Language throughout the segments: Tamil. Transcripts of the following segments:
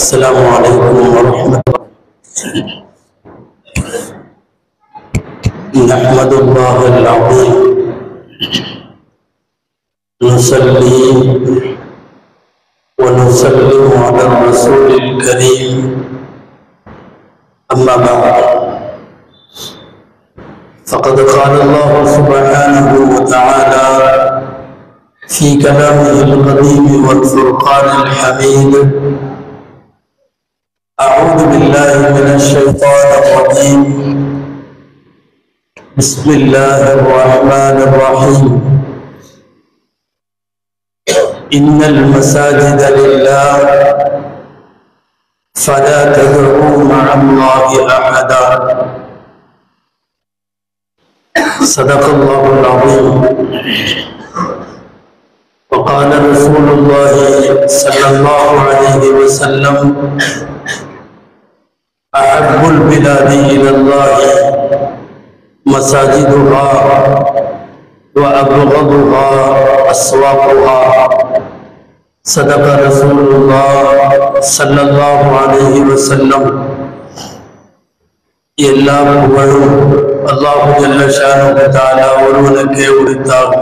السلام عليكم ورحمة الله نحمد الله العظيم نصلي ونسلم على الرسول الكريم أما بعد فقد قال الله سبحانه وتعالى في كلامه القديم والفرقان الحميد أعوذ بالله من الشيطان الرجيم بسم الله الرحمن الرحيم إن المساجد لله فلا تدعوا مع الله أحدا صدق الله العظيم وقال رسول الله صلى الله عليه وسلم أحب البلاد إلى الله مساجدها وأبغضها أسواقها صدق رسول الله صلى الله عليه وسلم எல்லா புகழும் அல்லாஹு ஜல்லஷானு தாலா ஒருவனுக்கே உரித்தாக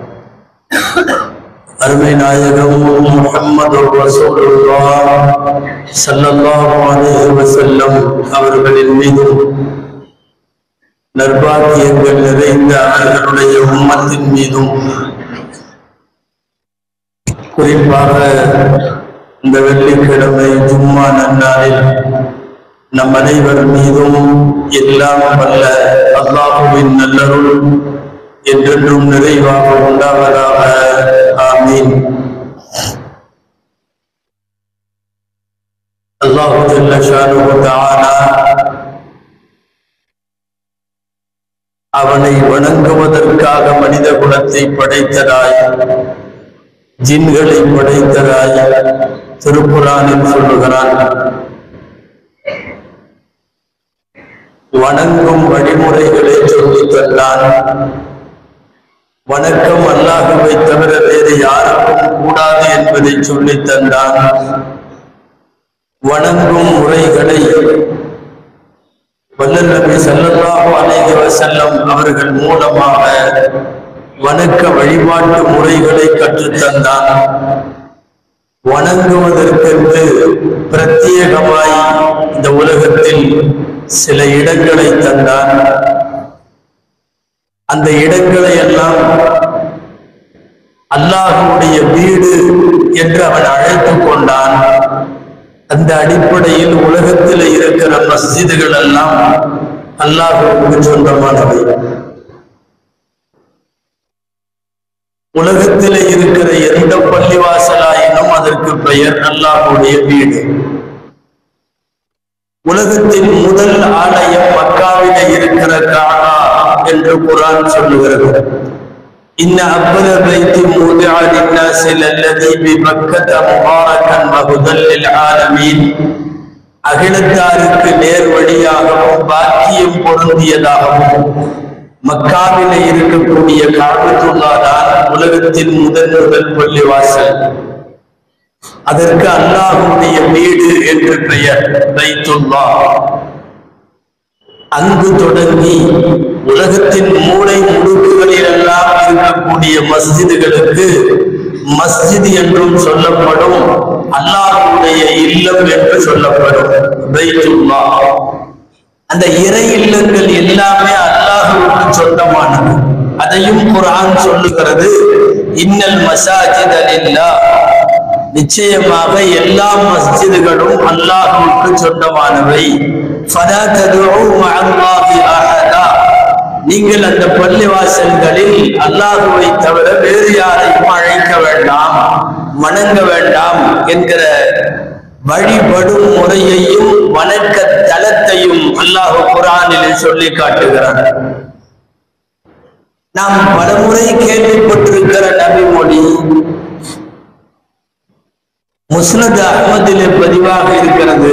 அருமை நாயகம் முஹம்மது ரசூலுல்லாஹ் ஸல்லல்லாஹு அலைஹி வஸல்லம் அவர்களின் மீதும் நற்பாக்கியங்கள் நிறைந்த அவர்களுடைய உம்மத்தின் மீதும் குறிப்பாக இந்த வெள்ளிக்கிழமை ஜும்மா நன்னாளில் நம் அனைவர் மீதும் எல்லாம் வல்ல அல்லாஹுவின் நல்லருள் என்றென்றும் நிறைவாக உண்டாவதாக ஆமீன் அல்லாஹு ஜல்ல ஷானுஹு தஆலா அவனை வணங்குவதற்காக மனித குலத்தை படைத்தராய் ஜின்களை படைத்தராய் திருக்குறானில் சொல்லுகிறான் வணங்கும் வழிமுறைகளை சொல்லித் தந்தான் வணக்கம் அல்லாஹுவை தவிர வேறு யாருக்கும் கூடாது என்பதை சொல்லித் தந்தான் வணங்கும் முறைகளை வல்லல் நபி ஸல்லல்லாஹு அலைஹி வஸல்லம் அவர்கள் மூலமாக வணக்க வழிபாட்டு முறைகளை கற்றுத் தந்தான் வணங்குவதற்கென்று பிரத்யேகமாய் இந்த உலகத்தில் சில இடங்களை தந்தான் அந்த இடங்களை எல்லாம் அல்லாஹுடைய வீடு என்று அவன் அழைத்துக் கொண்டான் அந்த அடிப்படையில் உலகத்தில் இருக்கிற மஸ்ஜிதுகள் எல்லாம் அல்லாஹுக்கு சொந்தமானவை உலகத்தில் இருக்கிற எந்த பள்ளிவாசலாயினும் அதற்கு பெயர் அல்லாஹுடைய வீடு உலகத்தின் முதல் ஆலயம் மக்காவிலே இருக்கிற கானா என்று குரான் சொல்லுகிறது இன்ன அவ்வள பைத்தி மூதிஆ லின்னாஸி லல்லதி பிமக்கத முபாரக்கன் வஹுதல் லில் ஆலமீன் அகிலத்தாருக்கு நேர் வழியாகவும் பாக்கியம் பொருந்தியதாகவும் மக்காவிலே இருக்கக்கூடிய காபத்துல்லா தான் உலகத்தின் முதல் முதல் பள்ளிவாசல் அதற்கு அல்லாஹுடைய வீடு என்று பெயர் பைத்துல்லா அங்கு தொடங்கி உலகத்தின் மூளை முடுக்குகளில் எல்லாம் இருக்கக்கூடிய மஸ்ஜிதுகளுக்கு மஸ்ஜித் என்றும் சொல்லப்படும் அல்லாஹுடைய இல்லம் என்று சொல்லப்படும் பைத்துல்லா அந்த இறை இல்லங்கள் எல்லாமே அல்லாஹுவுக்கு சொந்தமானது அதையும் குர்ஆன் சொல்லுகிறது இன்னல் மசாஜித் அலில்லா நிச்சயமாக எல்லா மஸ்ஜிதுகளும் அல்லாஹுவுக்கு சொந்தமானவை ஃபலா ததுஉ மஅல்லாஹி அஹதா நீங்கள் அந்த பள்ளிவாசல்களில் அல்லாஹுவை தவிர வேறு யாரையும் அழைக்க வேண்டாம் வணங்க வேண்டாம் என்கிற வழிபடும் முறையையும் வணக்க தலத்தையும் அல்லாஹு குரானிலே சொல்லி காட்டுகிறார் நாம் பலமுறை கேள்விப்பட்டிருக்கிற நபி மொழி முஸ்னத் அஹ்மதிலே பதிவாக இருக்கிறது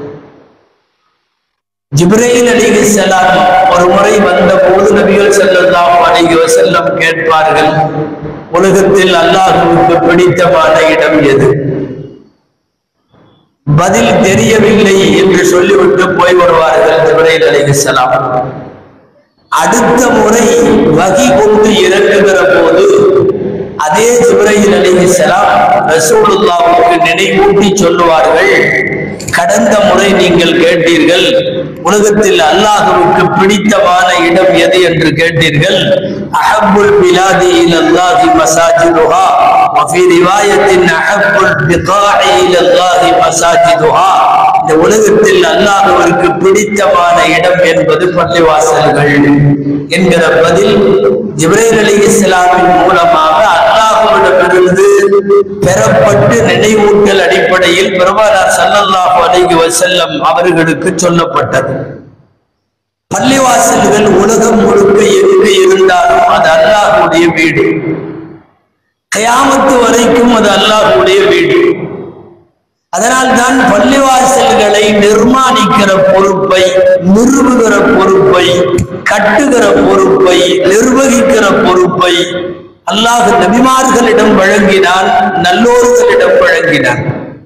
ஜிப்ரைல் அலிஹி ஸலாம் ஒரு முறை வந்த போது நபிகள் ஸல்லல்லாஹு அலைஹி வஸல்லம் கேட்பார்கள் உலகத்தில் அல்லாஹ்வுக்கு பிடித்தமான இடம் எது பதில் தெரியவில்லை என்று சொல்லிவிட்டு போய் வருவார்கள் ஜிப்ரைல் அலைஹிஸ்ஸலாம் அடுத்த முறை வகி கொண்டு இறங்குகிற போது அதே ஜிப்ரைல் அலைஹிஸ்ஸலாம் ரசூலுல்லாவுக்கு நினைவூட்டி சொல்லுவார்கள் கடந்த முறை நீங்கள் கேட்டீர்கள் உலகத்தில் அல்லாஹுவுக்கு பிடித்தமான இடம் எது என்று கேட்டீர்கள் அஹப்புல் பிலாதி இலல்லாஹி மசாஜிதுஹா وفي رواية أحب البقاع إلى الله مساجدها இந்த உலகத்தில் அல்லாஹுவிற்கு பிடித்தமான இடம் என்பது பள்ளிவாசல்கள் என்கிற பதில் ஜிப்ரைல் அலி இஸ்லாமின் மூலமாக அல்லாஹுவிடமிருந்து பெறப்பட்டு நினைவூட்டல் அடிப்படையில் பெருமானார் ஸல்லல்லாஹு அலைஹி வஸல்லம் அவர்களுக்கு சொல்லப்பட்டது பள்ளிவாசல்கள் உலகம் முழுக்க எங்கு இருந்தாலும் அது அல்லாஹுடைய வீடு கயாமத்து வரைக்கும் அது அல்லாஹுடைய வீடு அதனால் தான் பள்ளிவாசல்களை நிர்மாணிக்கிற பொறுப்பை நிறுவுகிற பொறுப்பை கட்டுகிற பொறுப்பை நிர்வகிக்கிற பொறுப்பை அல்லாஹ் நபிமார்களிடம் வழங்கினான் நல்லோர்களிடம் வழங்கினான்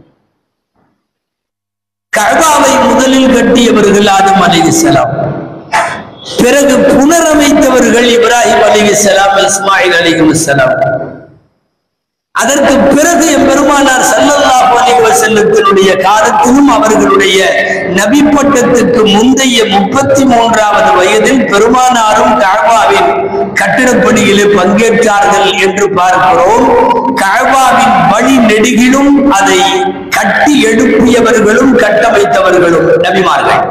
கஅபாவை முதலில் கட்டியவர்கள் ஆதம் அலைஹிஸ்ஸலாம் பிறகு புனரமைத்தவர்கள் இப்ராஹிம் அலைஹிஸ்ஸலாம் இஸ்மாயில் அலைஹிஸ்ஸலாம் அதற்கு பிறகு எம்பெருமானார் ஸல்லல்லாஹு அலைஹி வஸல்லத்தினுடைய காலத்திலும் அவர்களுடைய நபி பட்டத்துக்கு முந்தைய முப்பத்தி மூன்றாவது வயதில் பெருமானாரும் கஅபாவின் கட்டிடப் பணியிலே பங்கேற்றார்கள் என்று பார்க்கிறோம் கஅபாவின் வழி நெடுகிலும் அதை கட்டி எழுப்பியவர்களும் கட்டமைத்தவர்களும் நபிமார்கள்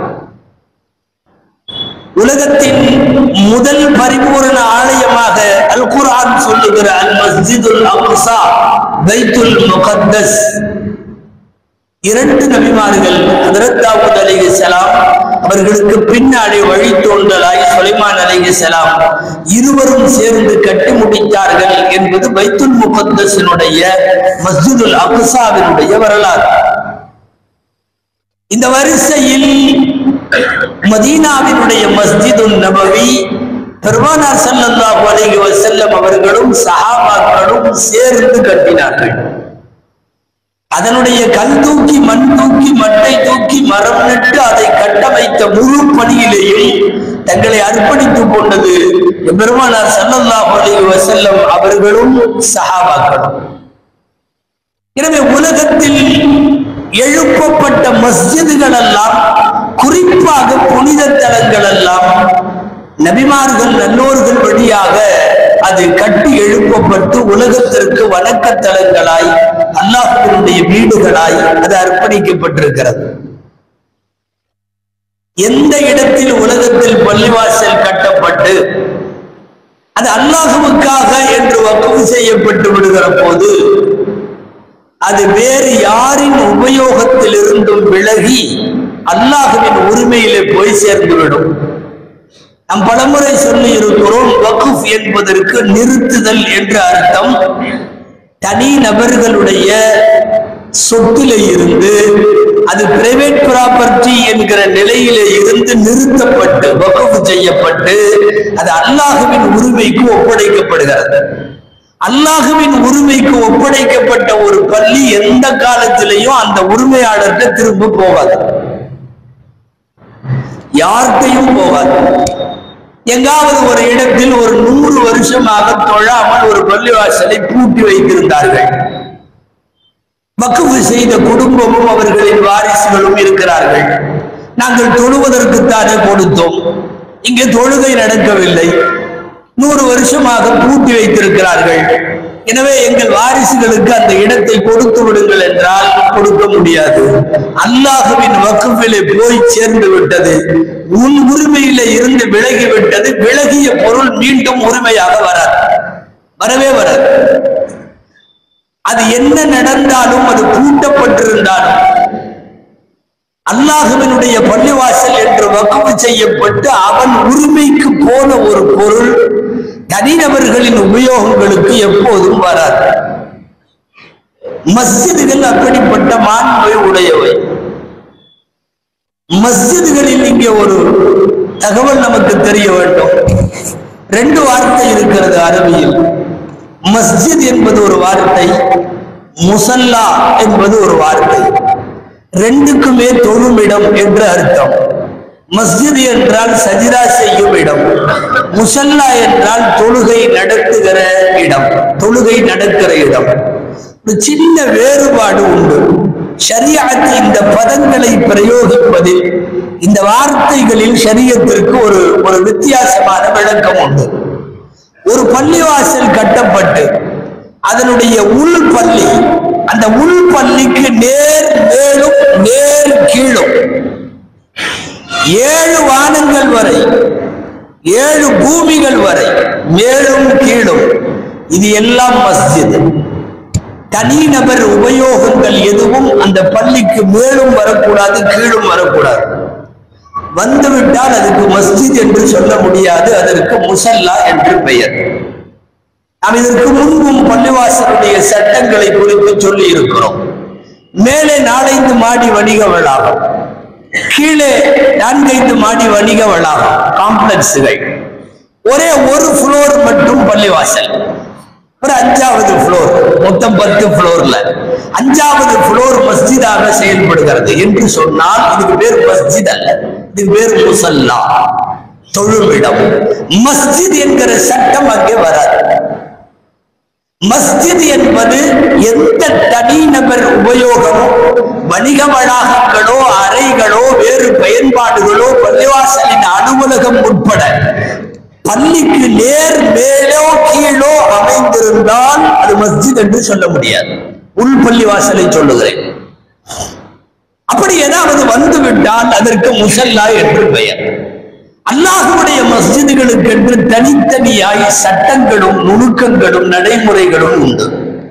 உலகத்தின் முதல் பரிபூரண ஆலயமாக அல் குர்ஆன் சொல்லுகிற அல் மஸ்ஜிதுல் அக்ஸா பைத்துல் முகத்தஸ் இரண்டு நபிமார்கள் ஹதரத் தாவூத் அலைஹிஸ்ஸலாம் அவர்களுக்கு பின்னாடி வழித்தோன்றலாய் சுலைமான் அலைஹிஸ்ஸலாம் இருவரும் சேர்ந்து கட்டி முடித்தார்கள் என்பது பைத்துல் முகத்தஸினுடைய மஸ்ஜிதுல் அக்ஸாவினுடைய வரலாறு இந்த வரிசையில் மதீனாவினுடைய மஸ்ஜிதுன் நபவி பெருமானார் ஸல்லல்லாஹு அலைஹி வஸல்லம் அவர்களும் சஹாபாக்களும் சேர்ந்து கட்டினார்கள் அதனுடைய கல் தூக்கி மண் தூக்கி மட்டை தூக்கி மரம் நட்டு அதை கட்டமைத்த முழு பணியிலேயும் தங்களை அர்ப்பணித்துக் கொண்டது பெருமானார் ஸல்லல்லாஹு அலைஹி வஸல்லம் அவர்களும் சஹாபாக்களும் எனவே உலகத்தில் எழுப்பப்பட்ட மஸ்ஜிதுகள் எல்லாம் குறிப்பாக புனித தலங்கள் எல்லாம் நபிமார்கள் நல்லோர்கள் வழியாக அது கட்டி எழுப்பப்பட்டு உலகத்திற்கு வணக்கத்தலங்களாய் அல்லாஹுவினுடைய வீடுகளாய் அது அர்ப்பணிக்கப்பட்டிருக்கிறது எந்த இடத்தில் உலகத்தில் பள்ளிவாசல் கட்டப்பட்டு அது அல்லாஹுவுக்காக என்று வக்குவு செய்யப்பட்டு விடுகிற போது அது வேறு யாரின் உபயோகத்தில் இருந்தும் விலகி அல்லாஹுவின் உரிமையிலே போய் சேர்ந்துவிடும் நாம் பலமுறை சொல்லி இருக்கிறோம் வக்குஃப் என்பதற்கு நிறுத்துதல் என்று அர்த்தம் தனி நபர்களுடைய சொத்தில இருந்து அது பிரைவேட் ப்ராப்பர்ட்டி என்கிற நிலையிலே இருந்து நிறுத்தப்பட்டு வகுப்பு செய்யப்பட்டு அது அல்லாஹுவின் உரிமைக்கு ஒப்படைக்கப்படுகிறது அல்லாஹுவின் உரிமைக்கு ஒப்படைக்கப்பட்ட ஒரு பள்ளி எந்த காலத்திலையும் அந்த உரிமையாளர்கிட்ட திரும்ப போகாது யார்கிட்டையும் போகாது எங்காவது ஒரு இடத்தில் ஒரு நூறு வருஷமாக தொழாமல் ஒரு பள்ளிவாசலை பூட்டி வைத்திருந்தார்கள் வக்குவு செய்த குடும்பமும் அவர்களின் வாரிசுகளும் இருக்கிறார்கள் நாங்கள் தொழுவதற்குத்தானே கொடுத்தோம் இங்கே தொழுகை நடக்கவில்லை நூறு வருஷமாக பூட்டி வைத்திருக்கிறார்கள் எனவே எங்கள் வாரிசுகளுக்கு அந்த இடத்தை கொடுத்து விடுங்கள் என்றால் கொடுக்க முடியாது அல்லாஹுவின் வக்குவிலே போய் சேர்ந்து விட்டது உன் உரிமையில இருந்து விலகி விட்டது விலகிய பொருள் மீண்டும் உரிமையாக வராது வரவே வராது அது என்ன நடந்தாலும் அது பூட்டப்பட்டிருந்தாலும் அல்லாஹுவினுடைய பள்ளிவாசல் என்று வக்குவு செய்யப்பட்டு அவன் உரிமைக்கு போன ஒரு பொருள் தனிநபர்களின் உபயோகங்களுக்கு எப்போதும் வராது மஸ்ஜிதுகள் அப்படிப்பட்ட மாண்பை உடையவை மஸ்ஜிதுகளில் இங்கே ஒரு தகவல் நமக்கு தெரிய வேண்டும் ரெண்டு வார்த்தை இருக்கிறது அரபியில் மஸ்ஜித் என்பது ஒரு வார்த்தை முசல்லா என்பது ஒரு வார்த்தை ரெண்டுக்குமே தொழுமிடம் என்று அர்த்தம் மஸ்ஜித் என்றால் சஜிதா செய்யும் இடம் முசல்லா என்றால் தொழுகை நடத்துகிற இடம் தொழுகை நடக்கிற இடம் ஒரு சின்ன வேறுபாடு உண்டு ஷரியாத் இந்த பதங்களை பிரயோகிப்பதில் இந்த வார்த்தைகளில் ஷரியத்திற்கு ஒரு ஒரு வித்தியாசமான விளக்கம் உண்டு ஒரு பள்ளிவாசல் கட்டப்பட்டு அதனுடைய உள் பள்ளி அந்த உள் பள்ளிக்கு நேர் மேலும் நேர் கீழும் ஏழு வானங்கள் வரை ஏழு பூமிகள் வரை மேலும் கீழும் இது எல்லாம் மஸ்ஜித் தனிநபர் உபயோகங்கள் எதுவும் அந்த பள்ளிக்கு மேலும் வரக்கூடாது கீழும் வரக்கூடாது வந்துவிட்டால் அதுக்கு மஸ்ஜித் என்று சொல்ல முடியாது அதற்கு முசல்லா என்று பெயர் நாம் இதற்கு முன்பும் பள்ளிவாசலுடைய சட்டங்களை குறித்து சொல்லி இருக்கிறோம் மேலே நாலைந்து மாடி வணிக வளாகம் கீழே நான்கைந்து மாடி வணிக வளாகம் காம்ப்ளெக்ஸுகள் ஒரே ஒரு ஃப்ளோர் மட்டும் பள்ளிவாசல் ஒரு அஞ்சாவது ஃப்ளோர் மொத்தம் பத்து ஃப்ளோர்ல அஞ்சாவது ஃப்ளோர் மஸ்ஜிதாக செயல்படுகிறது என்று சொன்னால் இதுக்கு பேர் மஸ்ஜித் அல்ல இதுக்கு பேர் முசல்லா தொழுமிடம் மஸ்ஜித் என்கிற சட்டம் அங்கே வராது மஸ்ஜித் என்பது எந்த தனிநபர் உபயோகமோ வணிக வளாகங்களோ அறைகளோ வேறு பயன்பாடுகளோ பள்ளிவாசலின் அலுவலகம் உட்பட பள்ளிக்கு நேர் மேலோ கீழோ அமைந்திருந்தால் அது மஸ்ஜித் என்று சொல்ல முடியாது உள் பள்ளிவாசலை சொல்லுகிறேன் அப்படி ஏதாவது வந்து விட்டால் அதற்கு முசல்லா என்று பெயர் அல்லாஹுடைய மஸ்ஜிதுகளுக்கு என்று தனித்தனியாய் சட்டங்களும் நுணுக்கங்களும் நடைமுறைகளும் உண்டு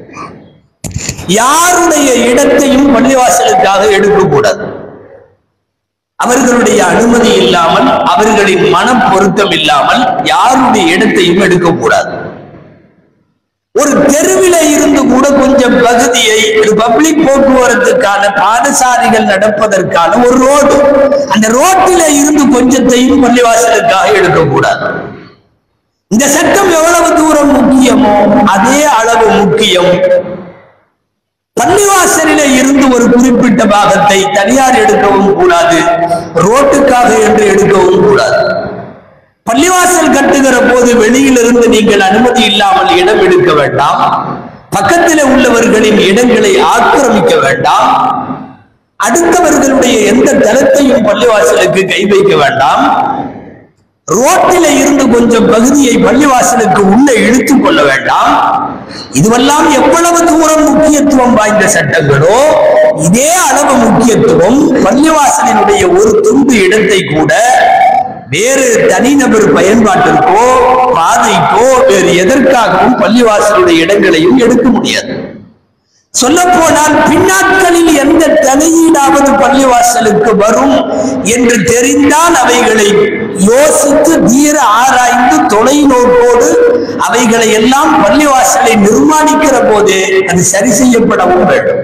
யாருடைய இடத்தையும் பள்ளிவாசலுக்காக எடுக்கக்கூடாது அவர்களுடைய அனுமதி இல்லாமல் அவர்களின் மனம் பொருத்தம் இல்லாமல் யாருடைய இடத்தையும் எடுக்கக்கூடாது ஒரு தெருவில இருந்து கூட கொஞ்சம் பகுதியை பப்ளிக் போக்குவரத்துக்கான பாதசாரிகள் நடப்பதற்கான ஒரு ரோடு அந்த ரோட்டில இருந்து கொஞ்சத்தையும் பள்ளிவாசலுக்காக எடுக்கக்கூடாது இந்த சட்டம் எவ்வளவு தூரம் முக்கியமோ அதே அளவு முக்கியம் பள்ளிவாசலில இருந்து ஒரு குறிப்பிட்ட பாகத்தை தனியார் எடுக்கவும் கூடாது ரோட்டுக்காக என்று எடுக்கவும் கூடாது பள்ளிவாசல் கட்டுகிற போது வெளியிலிருந்து நீங்கள் அனுமதி இல்லாமல் இடம் எடுக்க வேண்டாம் பக்கத்தில் உள்ளவர்களின் இடங்களை ஆக்கிரமிக்க வேண்டாம் அடுத்தவர்களுடைய எந்த தளத்தையும் பள்ளிவாசலுக்கு கை வைக்க வேண்டாம் ரோட்டில இருந்து கொஞ்சம் பகுதியை பள்ளிவாசலுக்கு உள்ளே இழுத்துக் கொள்ள வேண்டாம் இதுவெல்லாம் எவ்வளவு தூரம் முக்கியத்துவம் வாய்ந்த சட்டங்களோ இதே அளவு முக்கியத்துவம் பள்ளிவாசலினுடைய ஒரு துண்டு இடத்தை கூட வேறு தனிநபர் பயன்பாட்டிற்கோ பாதைக்கோ வேறு எதற்காகவும் பள்ளிவாசலுடைய இடங்களையும் எடுக்க முடியாது சொல்ல போனால் பின்னாட்களில் எந்த தலையீடாவது பள்ளிவாசலுக்கு வரும் என்று தெரிந்தால் அவைகளை யோசித்து தீர ஆராய்ந்து தொலைநோக்கோடு அவைகளை எல்லாம் பள்ளிவாசலை நிர்மாணிக்கிற போதே அது சரி செய்யப்படவும் வேண்டும்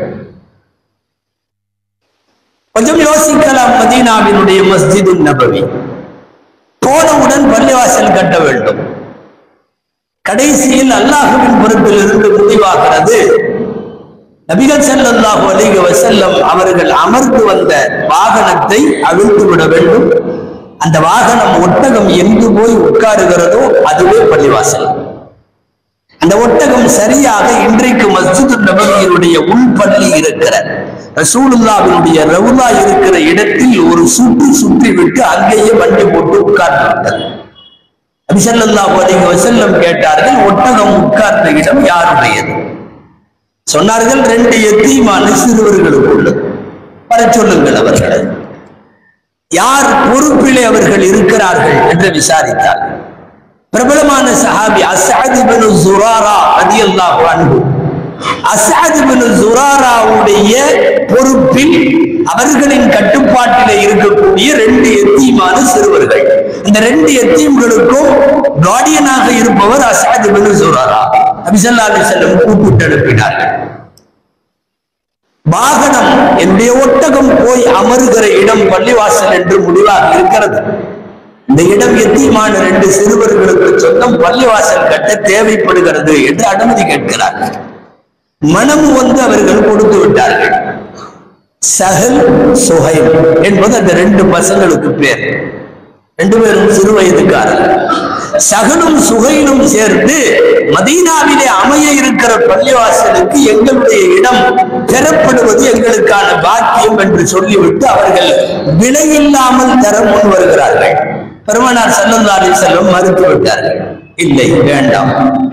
கொஞ்சம் யோசிக்கலாம் மதீனாவினுடைய மஸ்ஜிது நபவி போனவுடன் பள்ளிவாசல் கட்ட வேண்டும் கடைசியில் அல்லாஹுவின் பொறுப்பில் இருந்து முடிவாகிறது நபிகள் ஸல்லல்லாஹு அலைஹி வஸல்லம் அவர்கள் அமர்ந்து வந்த வாகனத்தை அவிழ்த்து விட வேண்டும் அந்த வாகனம் ஒட்டகம் எங்கு போய் உட்காருகிறதோ அதுவே பள்ளிவாசல் அந்த ஒட்டகம் சரியாக இன்றைக்கு மஸ்ஜிது நபவியினுடைய உள்பள்ளி இருக்கிற ரசூலுல்லாவினுடைய ரவுலா இருக்கிற இடத்தில் ஒரு சுற்றி சுற்றி விட்டு அங்கேயே வண்டி போட்டு உட்கார்ந்து விட்டது நபிசல்லாஹு அலைஹி வஸல்லம் கேட்டார்கள் ஒட்டகம் உட்கார்ந்த இடம் யாருடையது சொன்னார்கள் ரெண்டு எத்தீமான சிறுவர்களுக்குள்ள வர சொல்லுங்கள் அவர்களை யார் பொறுப்பிலே அவர்கள் இருக்கிறார்கள் என்று விசாரித்தார் பிரபலமான சஹாபி அஸ்அத் இப்னு ஜுராரா ரலியல்லாஹு அன்ஹு அஸ்அத் இப்னு ஜுராராவுடைய பொறுப்பில் அவர்களின் கட்டுப்பாட்டிலே இருக்கக்கூடிய ரெண்டு எத்தீமான சிறுவர்கள் இந்த ரெண்டு எத்தீம்களுக்கும் கார்டியனாக இருப்பவர் அஸ்அத் இப்னு ஜுராரா நபி ஸல்லல்லாஹு அலைஹி வஸல்லம் கூப்பிட்டு அனுப்பினார்கள் வாகனம் என்னுடைய ஒட்டகம் போய் அமருகிற இடம் பள்ளிவாசல் என்று முடிவாக இருக்கிறது இந்த இடம் எத்தியமான ரெண்டு சிறுவர்களுக்கு சொந்தம் பள்ளிவாசல் கட்ட தேவைப்படுகிறது என்று அனுமதி கேட்கிறார்கள் மனம் வந்து அவர்கள் கொடுத்து விட்டார்கள் சஹல் சுஹைல் என்பது அந்த ரெண்டு பசங்களுக்கு பேர் ரெண்டு பேரும் சிறு வயதுக்காரர் சகலும் சுகையிலும் சேர்ந்து மதீனாவிலே அமைய இருக்கிற பள்ளிவாசலுக்கு எங்களுடைய இடம் பெறப்படுவது எங்களுக்கான பாக்கியம் என்று சொல்லிவிட்டு அவர்கள் விலையில்லாமல் தர முன் வருகிறார்கள் பெருமனார் சல்லல்லாரி செல்வம் மறுத்து விட்டார்கள் இல்லை வேண்டாம்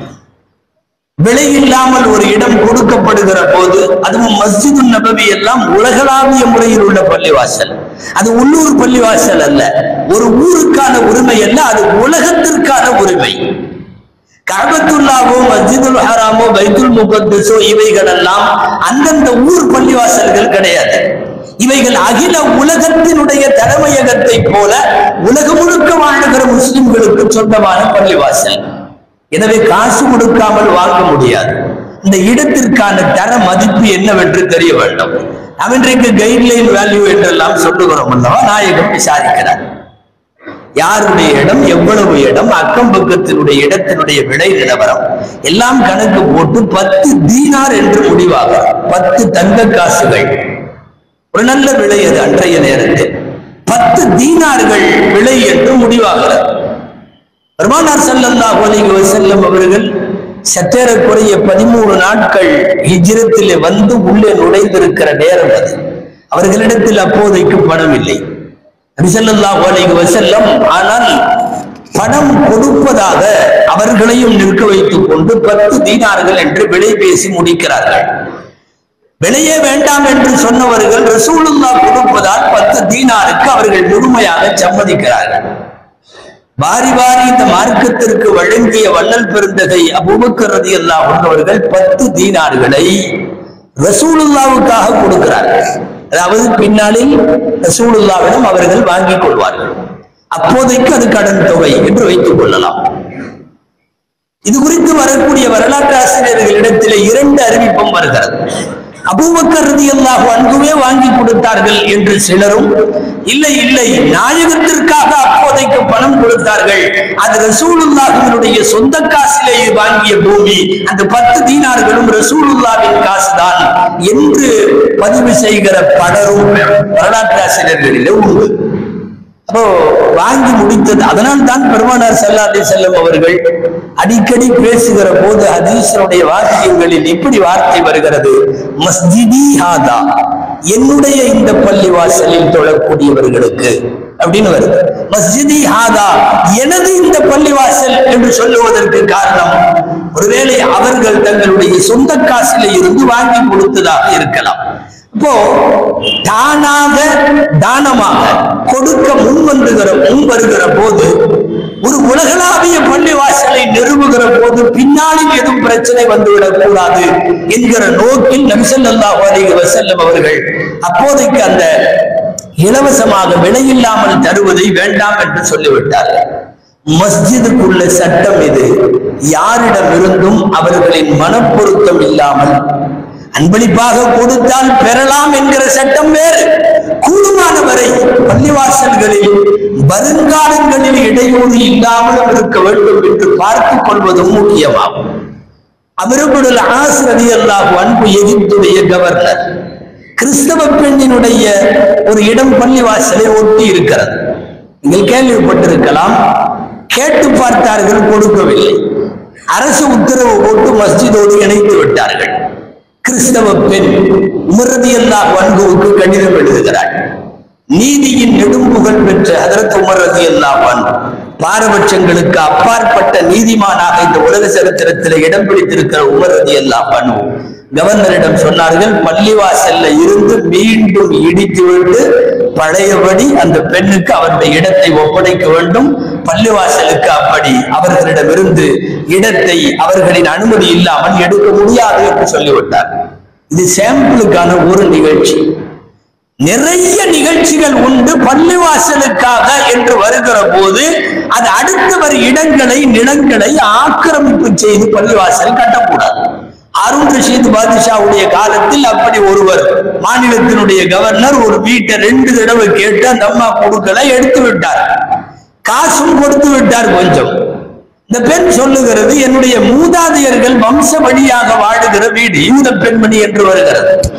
விலை இல்லாமல் ஒரு இடம் கொடுக்கப்படுகிற போது அதுவும் மஸ்ஜிது நபவி எல்லாம் உலகளாவிய முறையில் உள்ள பள்ளிவாசல் அது உள்ளூர் பள்ளிவாசல் அல்ல ஒரு ஊருக்கான உரிமை அல்ல அது உலகத்திற்கான உரிமை கபத்துல்லாவோ மஸ்ஜிதுல் ஹராமோ பைத்துல் முகத்தஸோ இவைகள் எல்லாம் அந்தந்த ஊர் பள்ளிவாசல்கள் கிடையாது இவைகள் அகில உலகத்தினுடைய தலைமையகத்தை போல உலகம் முழுக்க வாழுகிற முஸ்லிம்களுக்கு சொந்தமான பள்ளிவாசல் எனவே காசு கொடுக்காமல் வாங்க முடியாது இந்த இடத்திற்கான தர மதிப்பு என்னவென்று தெரிய வேண்டும் நாம் இன்றைக்கு கைட்லைன் வேல்யூ என்றெல்லாம் சொல்லுகிறோம் அல்லவா நாயகம் விசாரிக்கிறார் யாருடைய இடம் எவ்வளவு இடம் அக்கம் பக்கத்தினுடைய இடத்தினுடைய விலை நிலவரம் எல்லாம் கணக்கு போட்டு பத்து தீனார் என்று முடிவாக பத்து தங்க காசுகள் ஒரு நல்ல விலை அது அன்றைய நேரத்தில் பத்து தீனார்கள் விலை என்று முடிவாகிறது பெருமானார் ஸல்லல்லாஹு அலைஹி வஸல்லம் அவர்கள் சற்றேறக்குறைய பதிமூணு நாட்கள் ஹிஜ்ரத்திலே வந்து உள்ளே நுழைந்திருக்கிற நேரம் அது அவர்களிடத்தில் அப்போதைக்கு பணம் இல்லை நபி ஸல்லல்லாஹு அலைஹி வஸல்லம் ஆனால் பணம் கொடுப்பதாக அவர்களையும் நிற்க வைத்துக் கொண்டு பத்து தீனார்கள் என்று விலை பேசி முடிக்கிறார்கள் விலையே வேண்டாம் என்று சொன்னவர்கள் ரசூலுல்லாஹ் கொடுப்பதால் பத்து தீனாருக்கு அவர்கள் முழுமையாக சம்மதிக்கிறார்கள் வாரி வாரி இந்த மார்க்கத்திற்கு வழங்கிய வள்ளல் பெருந்தகை அபூபக்கர் ரலியல்லாஹு அன்ஹு அவர்கள் பத்து தீனார்களை ரசூலுல்லாவுக்காக கொடுக்கிறார்கள் அதாவது பின்னாளில் ரசூலுல்லாவிடம் அவர்கள் வாங்கிக் கொள்வார்கள் அப்போதைக்கு அது கடன் தொகை என்று வைத்துக் கொள்ளலாம் இது குறித்து வரக்கூடிய வரலாற்று ஆசிரியர்களிடத்திலே இரண்டு அறிவிப்பும் வருகிறது அபூபக்கர் ரலியல்லாஹு அன்ஹுவே வாங்கி கொடுத்தார்கள் என்று சிலரும் இல்லை இல்லை நாயகத்திற்காக அப்போதைக்கு பணம் கொடுத்தார்கள் அது ரசூலுல்லாஹினுடைய சொந்த காசிலே வாங்கிய பூமி அந்த பத்து தீனார்களும் ரசூலுல்லாவின் காசுதான் என்று பதிவு செய்கிற பலரும் வரலாற்று ஆசிரியர்களிலே உண்டு அப்போ வாங்கி முடித்தது அதனால் தான் பெருமானார் ஸல்லல்லாஹு அலைஹி செல்லம் அவர்கள் அடிக்கடி பேசுகிற போது ஹதீஸருடைய வாக்கியங்களில் இப்படி வார்த்தை வருகிறது மஸ்ஜிதி ஹாதா என்னுடைய இந்த பள்ளி வாசலில் தொழக்கூடியவர்களுக்கு அப்படின்னு வருது மஸ்ஜிதி ஹாதா எனது இந்த பள்ளிவாசல் என்று சொல்லுவதற்கு காரணம் ஒருவேளை அவர்கள் தங்களுடைய சொந்த காசில இருந்து வாங்கி கொடுத்ததாக இருக்கலாம் இப்போ தானாக தானமாக கொடுக்க முன் வந்துகிற முன் வருகிற போது ஒரு உலகளாவிய பள்ளி வாசலை நிறுவுகிற போது பின்னாளில் எதுவும் பிரச்சனை வந்துவிடக் கூடாது என்கிற நோக்கில் நபிசல்லாஹு அலைஹி வஸல்லம் அவர்கள் அப்போதைக்கு அந்த இலவசமாக விலையில்லாமல் தருவதை வேண்டாம் என்று சொல்லிவிட்டார்கள் மஸ்ஜிதுக்குள்ள சட்டம் இது யாரிடமிருந்தும் அவர்களின் மனப்பொருத்தம் இல்லாமல் அன்பளிப்பாக கொடுத்தால் பெறலாம் என்கிற சட்டம் வேறு கூடுமானவரை பள்ளிவாசல்களில் வருங்காலங்களில் இடையூறு இல்லாமலும் இருக்க வேண்டும் என்று பார்த்துக் கொள்வதும் முக்கியமாகும் அமிரபுடல் ஆசிரதி அல்லாஹ் அன்பு எகிப்துடைய கவர்னர் கிறிஸ்தவ பெண்ணினுடைய ஒரு இடம் பள்ளிவாசலை ஒட்டி இருக்கிறது நீங்கள் கேள்விப்பட்டிருக்கலாம் கேட்டு பார்த்தார்கள் கொடுக்கவில்லை அரசு உத்தரவு போட்டு மஸ்ஜிதோடு இணைத்து விட்டார்கள் கிறிஸ்தவ பெண் உமரதி அல்லாஹ் அன்புவுக்கு கடிதம் எழுதுகிறாள் நீதியின் நெடும்புகழ் பெற்ற ஹதரத் உமர் ரதி அல்லாஹ் பாரபட்சங்களுக்கு அப்பாற்பட்ட நீதிமானாக இந்த உலக சரித்திரத்தில் இடம் பிடித்திருக்கிற உமர் ரதி அல்லாஹ் கவர்னரிடம் சொன்னார்கள் பள்ளிவாசல்ல இருந்து மீண்டும் இடித்துவிட்டு பழையபடி அந்த பெண்ணுக்கு அவருடைய இடத்தை ஒப்படைக்க வேண்டும் பள்ளிவாசலுக்கு அப்படி அவர்களிடமிருந்து இடத்தை அவர்களின் அனுமதி இல்லாமல் எடுக்க முடியாது என்று சொல்லிவிட்டார் இது சாம்பிளுக்கான ஒரு நிகழ்ச்சி நிறைய நிகழ்ச்சிகள் உண்டு பள்ளிவாசலுக்காக என்று வருகிற போது அது அடுத்து வரும் இடங்களை நிலங்களை ஆக்கிரமிப்பு செய்து பள்ளிவாசல் கட்டக்கூடாது அருண் ரஷீத் பாதுஷாவுடைய காலத்தில் அப்படி ஒருவர் மாநிலத்தினுடைய கவர்னர் ஒரு வீட்டை ரெண்டு தடவை கேட்டு அந்த அம்மா கொடுக்கல எடுத்து விட்டார் காசும் கொடுத்து விட்டார் கொஞ்சம் இந்த பெண் சொல்லுகிறது என்னுடைய மூதாதையர்கள் வம்ச வழியாக வாழுகிற வீடு இந்த பெண்மணி என்று வருகிறது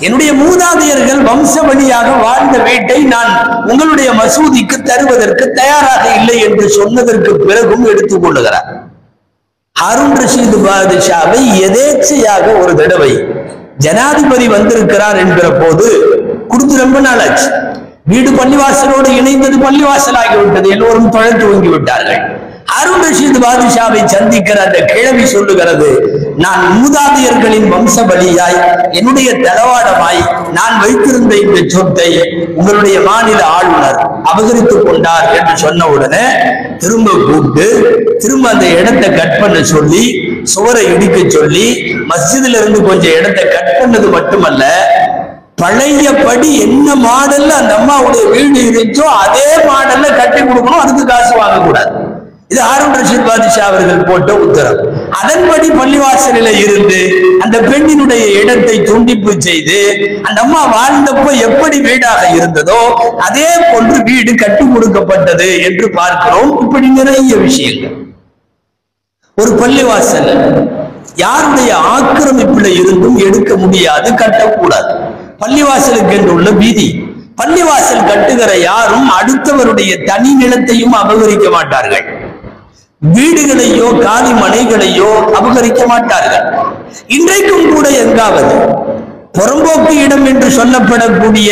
என்னுடைய மூதாதையர்கள் வம்ச வழியாக வாழ்ந்த வீட்டை நான் உங்களுடைய மசூதிக்கு தருவதற்கு தயாராக இல்லை என்று சொன்னதற்கு பிறகும் எடுத்துக் கொள்ளுகிறார் ஹாரூன் ரஷீது பாதுஷாவை எதேச்சையாக ஒரு தடவை ஜனாதிபதி வந்திருக்கிறார் என்கிற போது கொடுத்து ரொம்ப நாள் ஆச்சு வீடு பள்ளிவாசலோடு இணைந்தது பள்ளிவாசல் ஆகிவிட்டது எல்லோரும் தொழ துவங்கி விட்டார்கள் ஹாரூன் ரஷீது பாதுஷாவை சந்திக்கிற அந்த கிழவி சொல்லுகிறது நான் மூதாதையர்களின் வம்ச வழியாய் என்னுடைய தளவாடமாய் நான் வைத்திருந்த இந்த சொத்தை உங்களுடைய மாநில ஆளுநர் அபகரித்துக் கொண்டார் என்று சொன்ன உடனே திரும்ப கூப்பிட்டு திரும்ப அந்த இடத்தை கட் பண்ண சொல்லி சுவரை இடிக்க சொல்லி மஸ்ஜிதுல இருந்து கொஞ்சம் இடத்தை கட் பண்ணது மட்டுமல்ல பழையபடி என்ன மாடல்ல அந்த அம்மாவுடைய வீடு இருந்துச்சோ அதே மாடல்ல கட்டி கொடுக்கணும் அதுக்கு காசு வாங்கக்கூடாது இது ஹாரூன் ரஷீத் பாதிஷா அவர்கள் போட்ட உத்தரவு அதன்படி பள்ளிவாசலில் இருந்து அந்த பெண்ணினுடைய இடத்தை துண்டிப்பு செய்து அந்த அம்மா வாழ்ந்தப்போ எப்படி வீடாக இருந்ததோ அதே போன்று வீடு கட்டி கொடுக்கப்பட்டது என்று பார்க்கிறோம் இப்படி நிறைய விஷயங்கள் ஒரு பள்ளிவாசல் யாருடைய ஆக்கிரமிப்புல இருந்தும் எடுக்க முடியாது கட்டக்கூடாது பள்ளிவாசலுக்கு என்று உள்ள வீதி பள்ளிவாசல் கட்டுகிற யாரும் அடுத்தவருடைய தனி நிலத்தையும் அபகரிக்க மாட்டார்கள் வீடுகளையோ காலி மனைகளையோ அபகரிக்க மாட்டார்கள் இன்றைக்கும் கூட எங்காவது புறம்போக்கு இடம் என்று சொல்லப்படக்கூடிய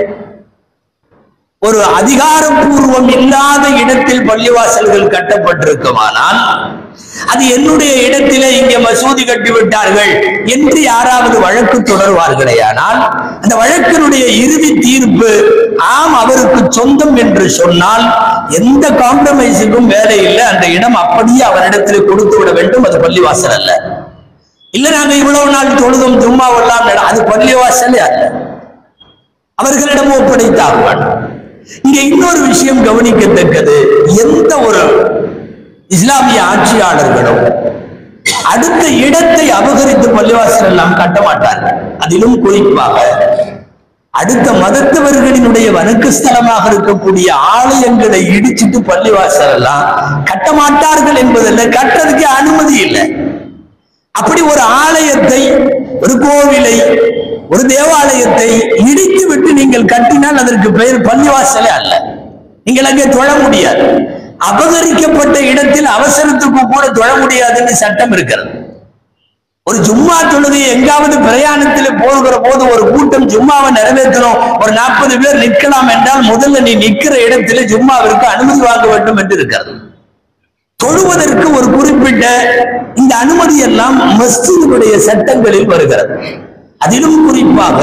ஒரு அதிகாரப்பூர்வம் இல்லாத இடத்தில் பள்ளிவாசல்கள் கட்டப்பட்டிருக்குமானால் அது என்னுடைய இடத்திலே இங்கே மசூதி கட்டி விட்டார்கள் என்று யாராவது வழக்கு தொடர்வார்களேயானால் அந்த வழக்கினுடைய இறுதி தீர்ப்பு ஆம் அவருக்கு சொந்தம் என்று சொன்னால் எந்த காம்ப்ரமைஸுக்கும் வேலை இல்லை அந்த இடம் அப்படியே அவரிடத்தில் கொடுத்து விட வேண்டும் அது பள்ளிவாசல் அல்ல இல்ல நாங்க இவ்வளவு நாள் தொழுதும் ஜும்மாவெல்லாம் நட- அது பள்ளிவாசலே அல்ல அவர்களிடம் ஒப்படைத்தார்கள் இங்க இன்னொரு விஷயம் கவனிக்கத்தக்கது எந்த ஒரு இஸ்லாமிய ஆட்சியாளர்களும் அடுத்த இடத்தை அபகரித்து பள்ளிவாசல் எல்லாம் கட்ட மாட்டார்கள் அதிலும் குறிப்பாக அடுத்த மதத்தவர்களினுடைய வணக்க ஸ்தலமாக இருக்கக்கூடிய ஆலயங்களை இடிச்சிட்டு பள்ளிவாசல் எல்லாம் கட்ட மாட்டார்கள் என்பதல்ல கட்டுறதுக்கு அனுமதி இல்லை அப்படி ஒரு ஆலயத்தை ஒரு கோவிலை ஒரு தேவாலயத்தை இடித்து விட்டு நீங்கள் கட்டினால் அதற்கு பெயர் பள்ளிவாசலே அல்ல நீங்கள் அங்கே தொழ முடியாது அபகரிக்கப்பட்ட இடத்தில் அவசரத்துக்கு கூட தொழ முடியாதுன்னு சட்டம் இருக்கிறது ஒரு ஜும்மா தொழுகை எங்காவது பிரயாணத்தில் போகிற போது ஒரு கூட்டம் ஜும்மாவை நிறைவேற்றணும் ஒரு நாற்பது பேர் நிற்கலாம் என்றால் முதல்ல நீ நிற்கிற இடத்துல ஜும்மாவிற்கு அனுமதி வாங்க வேண்டும் என்று இருக்கிறது தொழுவதற்கு ஒரு குறிப்பிட்ட இந்த அனுமதி எல்லாம் மஸ்ஜிதுடைய சட்டங்களில் வருகிறது அதிலும் குறிப்பாக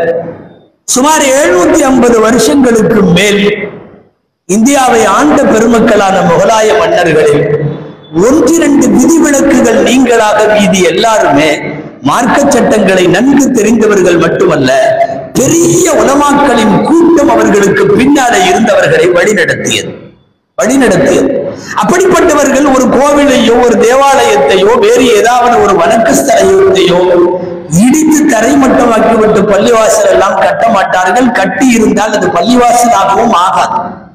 சுமார் எழுநூத்தி ஐம்பது வருஷங்களுக்கு மேல் இந்தியாவை ஆண்ட பெருமக்களான முகலாய மன்னர்களில் ஒன்றிரண்டு விதிவிலக்குகள் நீங்களாக மீதி எல்லாருமே மார்க்க சட்டங்களை நன்கு தெரிந்தவர்கள் மட்டுமல்ல பெரிய உலமாக்களின் கூட்டம் அவர்களுக்கு பின்னாலே இருந்தவர்களை வழிநடத்தியது வழிநடத்தியது அப்படிப்பட்டவர்கள் ஒரு கோவிலையோ ஒரு தேவாலயத்தையோ வேறு ஏதாவது ஒரு வணக்க ஸ்தலத்தையோ இடித்து தரைமட்டமாக்கிவிட்டு பள்ளிவாசல் எல்லாம் கட்ட மாட்டார்கள் கட்டி இருந்தால் அது பள்ளிவாசலாகவும் ஆகாது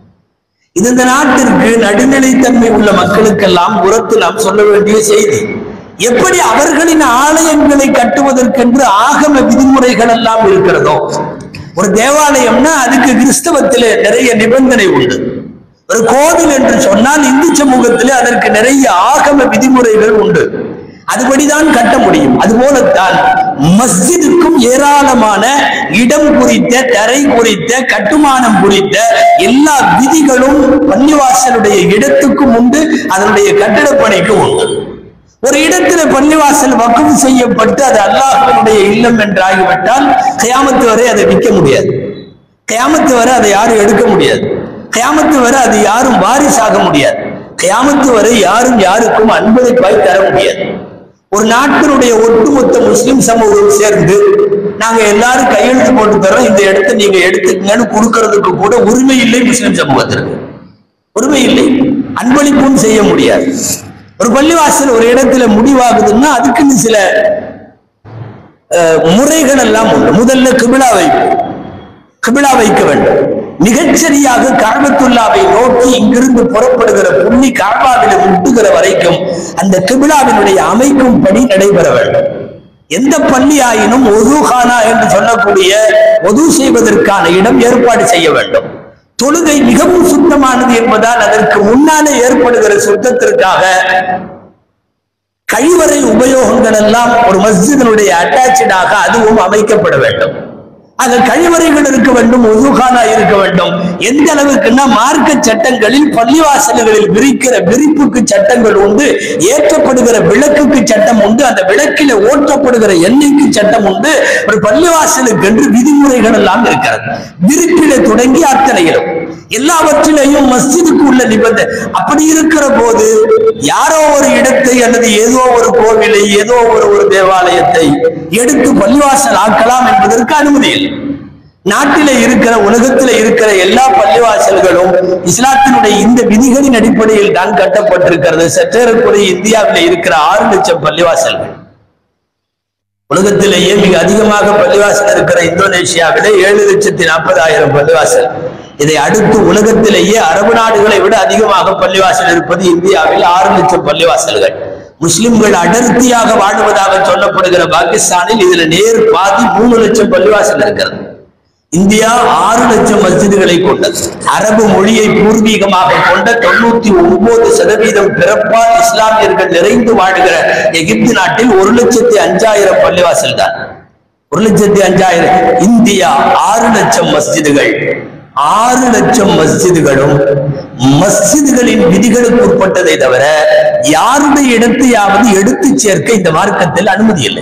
இது இந்த நாட்டிற்கு நடுநிலைத்தன்மை உள்ள மக்களுக்கெல்லாம் புறத்து நாம் சொல்ல வேண்டிய செய்தி எப்படி அவர்களின் ஆலயங்களை கட்டுவதற்கென்று ஆகம விதிமுறைகள் எல்லாம் இருக்கிறதோ ஒரு தேவாலயம்னா அதுக்கு கிறிஸ்தவத்திலே நிறைய நிபந்தனை உண்டு ஒரு கோவில் என்று சொன்னால் இந்து சமூகத்திலே அதற்கு நிறைய ஆகம விதிமுறைகள் உண்டு அதுபடிதான் கட்ட முடியும் அதுபோலத்தான் மஸ்ஜிதுக்கும் ஏராளமான இடம் குறித்த தரை குறித்த கட்டுமானம் குறித்த எல்லா விதிகளும் பள்ளிவாசலுடைய இடத்துக்கும் உண்டு அதனுடைய கட்டிடப் பணிக்கும் உண்டு ஒரு இடத்துல பள்ளிவாசல் வக்குவு செய்யப்பட்டு அது அல்லாஹ்வினுடைய இல்லம் என்றாகிவிட்டால் கயாமத்து வரை அதை விற்க முடியாது கயாமத்து வரை அதை யாரும் எடுக்க முடியாது கயாமத்து வரை அது யாரும் வாரிசாக முடியாது கயாமத்து வரை யாரும் யாருக்கும் அன்பளிப்பாய் தர முடியாது ஒரு நாட்டினுடைய ஒட்டுமொத்த முஸ்லிம் சமூகம் சேர்ந்து நாங்க எல்லாரும் கையெழுத்து போட்டு தரோம் இந்த இடத்தை நீங்க எடுத்துக்கங்கன்னு கொடுக்கறதுக்கு கூட உரிமை இல்லை முஸ்லிம் சமூகத்திற்கு உரிமை இல்லை அன்பளிப்பும் செய்ய முடியாது ஒரு பள்ளிவாசல் ஒரு இடத்துல முடிவாகுதுன்னா அதுக்குன்னு சில அஹ், முறைகள் எல்லாம் உண்டு முதல்ல கிபிலா வைப்பு கிபிலா வைக்க வேண்டும் மிகச்சரியாக காபத்துல்லாவை நோக்கி இங்கிருந்து புறப்படுகிற புள்ளி காபாவில் முட்டுகிற வரைக்கும் அந்த கிபிலாவினுடைய அமைக்கும் படி நடைபெற வேண்டும் எந்த பள்ளி ஆயினும் ஒதுகானா என்று சொல்லக்கூடிய ஒது செய்வதற்கான இடம் ஏற்பாடு செய்ய வேண்டும் தொழுகை மிகவும் சுத்தமானது என்பதால் அதற்கு முன்னாலே ஏற்படுகிற சுத்தத்திற்காக கழிவறை உபயோகங்கள் எல்லாம் ஒரு மஸ்ஜிதனுடைய அட்டாச்சாக அதுவும் அமைக்கப்பட வேண்டும் ஆக கழிவறைகள் இருக்க வேண்டும் உதுகானா இருக்க வேண்டும் எந்த அளவுக்குன்னா மார்க்க சட்டங்களில் பள்ளிவாசல்களில் விரிக்கிற விரிப்புக்கு சட்டங்கள் உண்டு ஏற்றப்படுகிற விளக்குக்கு சட்டம் உண்டு அந்த விளக்கில ஓட்டப்படுகிற எண்ணெய்க்கு சட்டம் உண்டு ஒரு பள்ளிவாசலுக்கு என்று விதிமுறைகள் எல்லாம் இருக்கிறது விரிப்பில தொடங்கி அத்தனையிலும் எல்லாவற்றிலையும் மஸ்ஜிதுக்கு உள்ள நிபந்தனை அப்படி இருக்கிற போது யாரோ ஒரு இடத்தை அல்லது ஏதோ ஒரு கோவிலை ஏதோ ஒரு ஒரு தேவாலயத்தை எடுத்து பள்ளிவாசல் ஆக்கலாம் என்பதற்கு அனுமதி இல்லை நாட்டில இருக்கிற உலகத்துல இருக்கிற எல்லா பள்ளிவாசல்களும் இஸ்லாத்தினுடைய இந்த விதிகளின் அடிப்படையில் தான் கட்டப்பட்டிருக்கிறது சற்றேறக்குறைய இந்தியாவில் இருக்கிற ஆறு லட்சம் பள்ளிவாசல்கள் உலகத்திலேயே மிக அதிகமாக பள்ளிவாசல் இருக்கிற இந்தோனேஷியாவிலே ஏழு லட்சத்தி நாற்பதாயிரம் பள்ளிவாசல் இதை அடுத்து உலகத்திலேயே அரபு நாடுகளை விட அதிகமாக பள்ளிவாசல் இருப்பது இந்தியாவில் ஆறு லட்சம் பள்ளிவாசல்கள் முஸ்லிம்கள் அடர்த்தியாக வாழுவதாக சொல்லப்படுகிற பாகிஸ்தானில் இதுல நேர் பாதி மூணு லட்சம் பள்ளிவாசல் இருக்கிறது இந்தியா ஆறு லட்சம் மஸ்ஜிதுகளை கொண்டது அரபு மொழியை பூர்வீகமாக கொண்ட தொண்ணூத்தி ஒன்பது சதவீதம் பிறப்பால் இஸ்லாமியர்கள் நிறைந்து வாழுகிற எகிப்து நாட்டில் ஒரு லட்சத்தி அஞ்சாயிரம் பள்ளிவாசல் தான் ஒரு லட்சத்தி அஞ்சாயிரம் இந்தியா ஆறு லட்சம் மஸ்ஜிதுகள் ஆறு லட்சம் மஸ்ஜிதுகளும் மஸ்ஜிதுகளின் விதிகளுக்கு உட்பட்டதை தவிர யாருடைய இடத்தையாவது எடுத்து சேர்க்க இந்த மார்க்கத்தில் அனுமதி இல்லை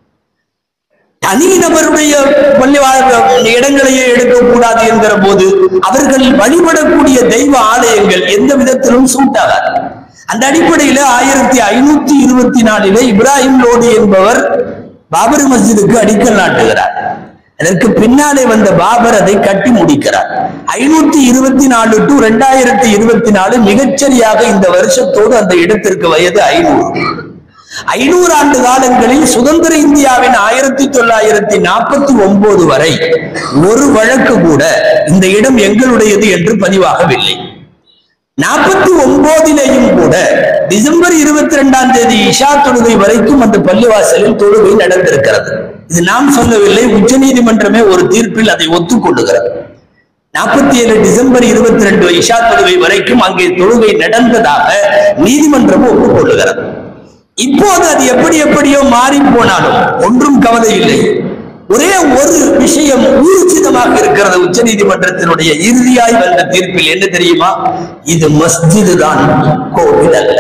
தனிநபருடைய பள்ளி இடங்களையே எடுக்கக்கூடாது என்கிற போது அவர்கள் வழிபடக்கூடிய தெய்வ ஆலயங்கள் எந்த விதத்திலும் சூட்டாகாது அந்த அடிப்படையில ஆயிரத்தி ஐநூத்தி இருபத்தி நாலில இப்ராஹிம் லோடி என்பவர் பாபர் மஸ்ஜிதுக்கு அடிக்கல் நாட்டுகிறார் அதற்கு பின்னாலே வந்த பாபர் அதை கட்டி முடிக்கிறார் ஐநூத்தி இருபத்தி நாலு டு ரெண்டாயிரத்தி இருபத்தி நாலு மிகச்சரியாக இந்த வருஷத்தோடு அந்த இடத்திற்கு வயது ஐநூறு ஐநூறு ஆண்டு காலங்களில் சுதந்திர இந்தியாவின் ஆயிரத்தி தொள்ளாயிரத்தி நாற்பத்தி ஒன்பது வரை ஒரு வழக்கு கூட இந்த இடம் எங்களுடையது என்று பதிவாகவில்லை நாற்பத்தி ஒன்பதிலேயும் கூட டிசம்பர் இருபத்தி ரெண்டாம் தேதி இஷா தொழுகை வரைக்கும் அந்த பள்ளிவாசலில் தொழுகை நடந்திருக்கிறது இது நாம் சொல்லவில்லை உச்ச நீதிமன்றமே ஒரு தீர்ப்பில் அதை ஒத்துக்கொள்ளுகிறது நாற்பத்தி ஏழு டிசம்பர் இருபத்தி ரெண்டு இஷா தொழுகை வரைக்கும் அங்கே தொழுகை நடந்ததாக நீதிமன்றம் ஒப்புக்கொள்ளுகிறது இப்போது அது எப்படி எப்படியோ மாறி போனாலும் ஒன்றும் கவலை இல்லை ஒரே ஒரு விஷயம் ஊர்ஜிதமாக இருக்கிறது உச்ச நீதிமன்றத்தினுடைய இறுதியாய் வந்த தீர்ப்பில் என்ன தெரியுமா இது மஸ்ஜிது தான் கோவில் அல்ல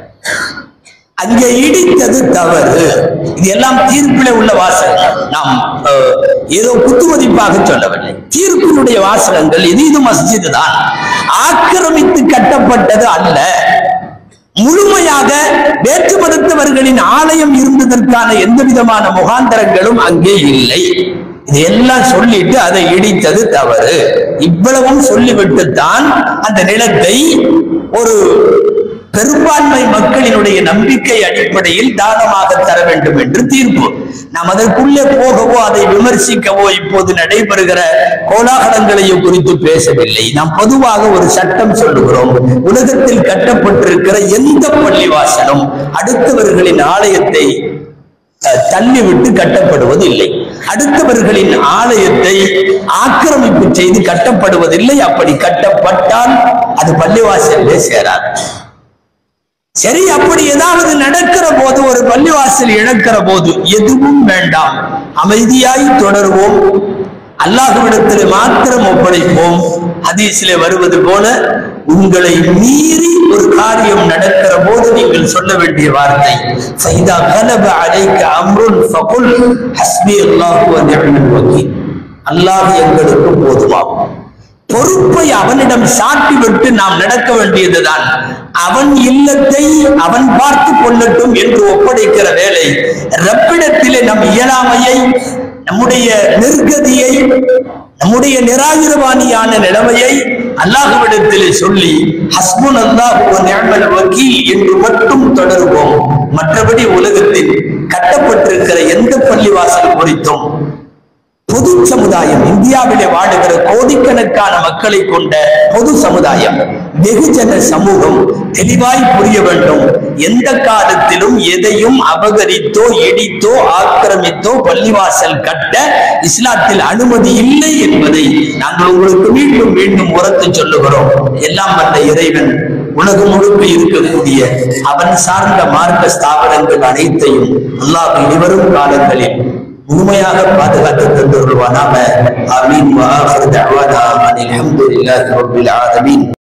அங்கே இடித்தது தவறு இது எல்லாம் தீர்ப்பில உள்ள வாசகங்கள் நாம் அஹ், ஏதோ குத்துமதிப்பாக சொல்லவில்லை தீர்ப்பினுடைய வாசகங்கள் இது இது மஸ்ஜிது தான் ஆக்கிரமித்து கட்டப்பட்டது அல்ல முழுமையாக வேற்று மதத்தவர்களின் ஆலயம் இருந்ததற்கான எந்த விதமான முகாந்தரங்களும் அங்கே இல்லை இது எல்லாம் சொல்லிட்டு அதை இடித்தது தவறு இவ்வளவும் சொல்லிவிட்டுத்தான் அந்த நிலத்தை ஒரு பெரும்பான்மை மக்களினுடைய நம்பிக்கை அடிப்படையில் தானமாக தர வேண்டும் என்று தீர்ப்பு நாம் அதற்குள்ளே போகவோ அதை விமர்சிக்கவோ இப்போது நடைபெறுகிற கோலாகலங்களையும் குறித்து பேசவில்லை நாம் பொதுவாக ஒரு சட்டம் சொல்லுகிறோம் உலகத்தில் கட்டப்பட்டிருக்கிற எந்த பள்ளிவாசலும் அடுத்தவர்களின் ஆலயத்தை அஹ், தள்ளிவிட்டு கட்டப்படுவதில்லை அடுத்தவர்களின் ஆலயத்தை ஆக்கிரமிப்பு செய்து கட்டப்படுவதில்லை அப்படி கட்டப்பட்டால் அது பள்ளிவாசலே சேராது சரி அப்படி ஏதாவது நடக்கிற போது ஒரு பள்ளிவாசல் இழக்கிற போது எதுவும் வேண்டாம் அமைதியாய் தொடர்வோம் அல்லாஹ்விடத்தில் மாத்திரம் ஒப்படைப்போம் ஹதீஸிலே வருவது போல உங்களை மீறி ஒரு காரியம் நடக்கிற போது நீங்கள் சொல்ல வேண்டிய வார்த்தை ஃபைதா கலப அலைக்க அம்ருன் ஃபகுல் ஹஸ்பி அல்லாஹு வ நிஅமல் வக்கீல் அல்லாஹ் எங்களுக்கு போதுமாகும் பொறுப்பை அவனிடம் சாட்டி விட்டு நாம் நடக்க வேண்டியதுதான் அவன் இல்லத்தை அவன் பார்த்து கொள்ளட்டும் என்று ஒப்படைக்கிற வேலை ரப்பிடத்திலே நம் இயலாமையை நம்முடைய நிர்கதியை நம்முடைய நிராயுரவாணியான நிலைமையை அல்லாஹ்விடத்திலே சொல்லி ஹஸ்புன் அல்லாஹு வக்கீல் என்று மட்டும் தொடருவோம் மற்றபடி உலகத்தில் கட்டப்பட்டிருக்கிற எந்த பள்ளிவாசல் குறித்தும் பொது சமுதாயம் இந்தியாவிலே வாழுகிற கோடிக்கணக்கான மக்களை கொண்ட பொது சமுதாயம் வெகுஜன சமூகம் தெளிவாய் புரிய வேண்டும் எந்த காலத்திலும் எதையும் அபகரித்தோ இடித்தோ ஆக்கிரமித்தோ பள்ளிவாசல் கட்ட இஸ்லாத்தில் அனுமதி இல்லை என்பதை நாங்கள் உங்களுக்கு மீண்டும் மீண்டும் உரத்து சொல்லுகிறோம் எல்லாம் வந்த இறைவன் உலகம் முழுக்க இருக்கக்கூடிய அவன் சார்ந்த மார்க்க ஸ்தாபனங்கள் அனைத்தையும் அல்லாஹ் இனிவரும் காலங்களில் முழுமையாக பாதுகாத்து தந்துருவானாக ஆமீன் வஆஹிரு தஅவானா அனில் ஹம்துலில்லாஹி ரப்பில் ஆலமீன்